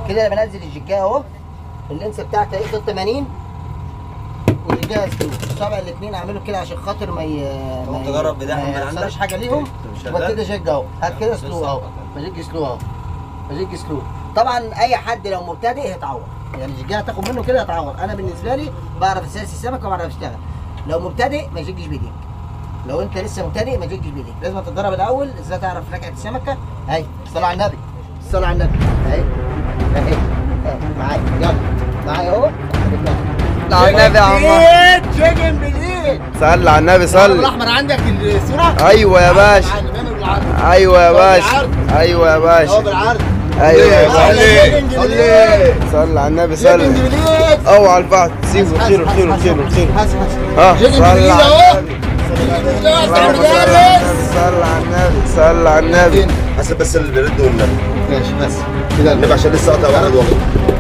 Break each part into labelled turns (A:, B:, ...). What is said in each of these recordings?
A: كده انا بنزل الجيجاه اهو اللينس بتاعتي هيفضل 80 والجهاز سلو الصابع الاثنين اعمله كده عشان خاطر ما ي... ما ي-
B: تجرب بداية
A: ما
B: من
A: يحصلش
B: عندك؟
A: حاجه ليهم
B: شغال؟
A: وبعد كده جيج اهو هات كده سلو اهو بجيج سلو اهو بجيج سلو طبعا اي حد لو مبتدئ هيتعور يعني الجيجاه هتاخد منه كده هيتعور انا بالنسبه لي بعرف اساس السمكه وبعرف اشتغل لو مبتدئ ما يجيش بايديك لو انت لسه مبتدئ ما تجيش بايديك لازم تتدرب الاول ازاي تعرف ركعه السمكه اهي الصلاه على النبي الصلاه على النبي اهي اهي اهي. معايا يلا معايا اهو
C: على النبي يا عم
A: بالايد شجن بالايد
C: صلي على النبي صلي
A: الاحمر عندك الصوره
C: ايوه يا باشا
A: معلم، اعمل بالعرض
C: ايوه يا
A: هو
C: باشا
A: بالعرض.
C: ايوه يا
A: اهو
C: باشا
A: بالعرض
C: ايوه يا باشا
A: صلي صلي
C: صلي على النبي
A: شجن
C: صلي
A: بالايد
C: اوعى البعض سيبه خير خير خير خير
A: حاسب حاسب
C: ها
A: شجن
C: صلي
A: بالايد
C: على
A: اهو
C: النبي
A: اللهم
C: صلي على النبي صلي على النبي
B: حسب بس اللي بيرد والنبي
A: ماشي بس كده
B: النبي عشان لسه قطع واحد والله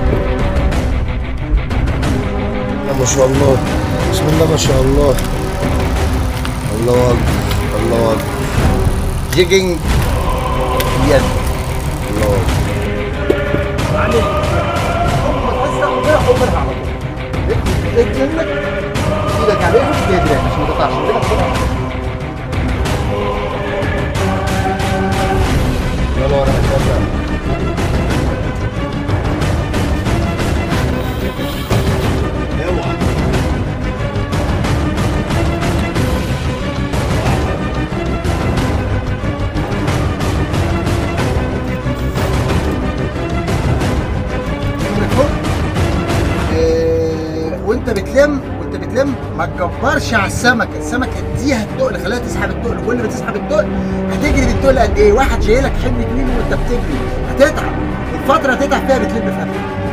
B: ما شاء الله بسم الله ما شاء الله الله اكبر الله اكبر
A: جيجنج يد
B: الله اكبر
A: ايدك عليهم تدري عشان ما تقطعش كده بسرعه
B: يلا ورا يلا اوعى
A: من فوق إيه، وانت بتلم وانت بتلم ما تكبرش على السمكه السمكه اديها التقل خليها تسحب التقل كل ما تسحب التقل هتجري بالتقل قد ايه واحد شايلك حمل كبير وانت بتجري هتتعب الفتره هتتعب فيها بتلم في قفل